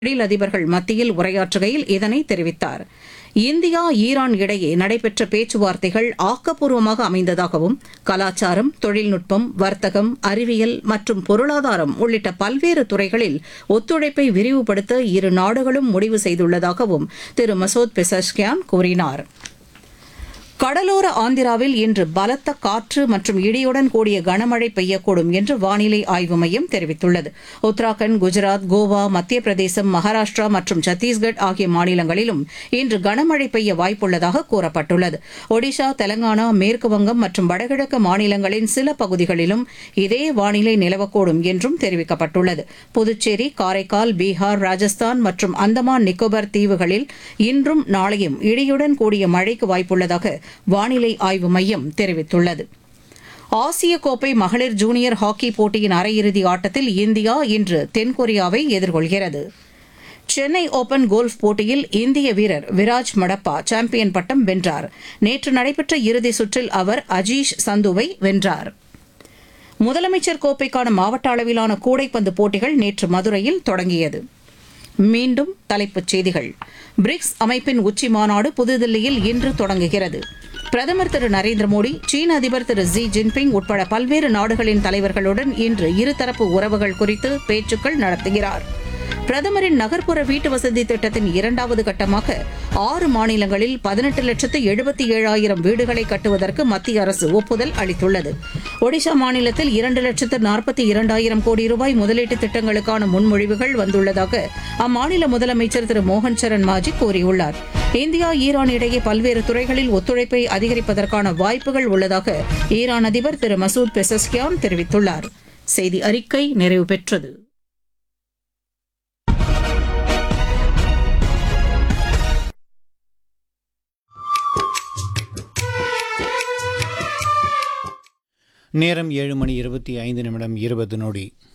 Israel அதிபர்கள் மத்தியில் உரையாற்றுகையில் இதனை தெரிவித்தார் இந்தியா ஈரான் இடையே நடைபெற்ற பேச்சுவார்த்தைகள் ஆக்கப்பூர்வமாக அமைந்ததாகவும் கலாச்சாரம் தொழில்நுட்பம் வர்த்தகம் அறிவியல் மற்றும் பொருளாதாரம் உள்ளிட்ட பல்வேறு துறைகளில் ஒத்துழைப்பை விரிவுபடுத்த இரு நாடுகளும் முடிவு செய்துள்ளதாகவும் திரு மசோத் பெசஷ்கியான் கூறினார் கடலோர ஆந்திராவில் இன்று பலத்த காற்று மற்றும் இடியுடன் கூடிய கனமழை பெய்யக்கூடும் என்று வானிலை ஆய்வு மையம் தெரிவித்துள்ளது உத்தராகண்ட் குஜராத் கோவா மத்திய பிரதேசம் மகாராஷ்டிரா மற்றும் சத்தீஸ்கட் ஆகிய மாநிலங்களிலும் இன்று கனமழை பெய்ய வாய்ப்புள்ளதாக கூறப்பட்டுள்ளது ஒடிஷா தெலங்கானா மேற்குவங்கம் மற்றும் வடகிழக்கு மாநிலங்களின் சில பகுதிகளிலும் இதே வானிலை நிலவக்கூடும் என்றும் தெரிவிக்கப்பட்டுள்ளது புதுச்சேரி காரைக்கால் பீகார் ராஜஸ்தான் மற்றும் அந்தமான் நிக்கோபார் தீவுகளில் இன்றும் நாளையும் இடியுடன் கூடிய மழைக்கு வாய்ப்புள்ளதாக வானிலை ஆய்வு மையம் தெரிவித்துள்ளது ஆசிய கோப்பை மகளிர் ஜூனியர் ஹாக்கி போட்டியின் அரையிறுதி ஆட்டத்தில் இந்தியா இன்று தென்கொரியாவை எதிர்கொள்கிறது சென்னை ஓபன் கோல்ஃப் போட்டியில் இந்திய வீரர் விராஜ் மடப்பா சாம்பியன் பட்டம் வென்றார் நேற்று நடைபெற்ற இறுதி சுற்றில் அவர் அஜீஷ் சந்துவை வென்றார் முதலமைச்சர் கோப்பைக்கான மாவட்ட அளவிலான கூடைப்பந்து போட்டிகள் நேற்று மதுரையில் தொடங்கியது மீண்டும் தலைப்புச் செய்திகள் பிரிக்ஸ் அமைப்பின் உச்சி மாநாடு புதுதில்லியில் இன்று தொடங்குகிறது பிரதமர் திரு நரேந்திர மோடி சீன அதிபர் திரு ஜி ஜின்பிங் உட்பட பல்வேறு நாடுகளின் தலைவர்களுடன் இன்று இருதரப்பு உறவுகள் குறித்து பேச்சுக்கள் நடத்துகிறார் பிரதமரின் நகர்ப்புற வீட்டு வசதி திட்டத்தின் இரண்டாவது கட்டமாக ஆறு மாநிலங்களில் பதினெட்டு லட்சத்து எழுபத்தி ஏழாயிரம் வீடுகளை கட்டுவதற்கு மத்திய அரசு ஒப்புதல் அளித்துள்ளது ஒடிஷா மாநிலத்தில் இரண்டு லட்சத்து நாற்பத்தி இரண்டாயிரம் கோடி ரூபாய் முதலீட்டு திட்டங்களுக்கான முன்மொழிவுகள் வந்துள்ளதாக அம்மாநில முதலமைச்சர் திரு மோகன் சரண் மாஜி கூறியுள்ளார் இந்தியா ஈரான் இடையே பல்வேறு துறைகளில் ஒத்துழைப்பை அதிகரிப்பதற்கான வாய்ப்புகள் உள்ளதாக ஈரான் அதிபர் திரு மசூத் பெசஸ்கியான் தெரிவித்துள்ளார் செய்தி அறிக்கை நிறைவு பெற்றது நேரம் ஏழு மணி இருபத்தி ஐந்து நிமிடம் இருபது நொடி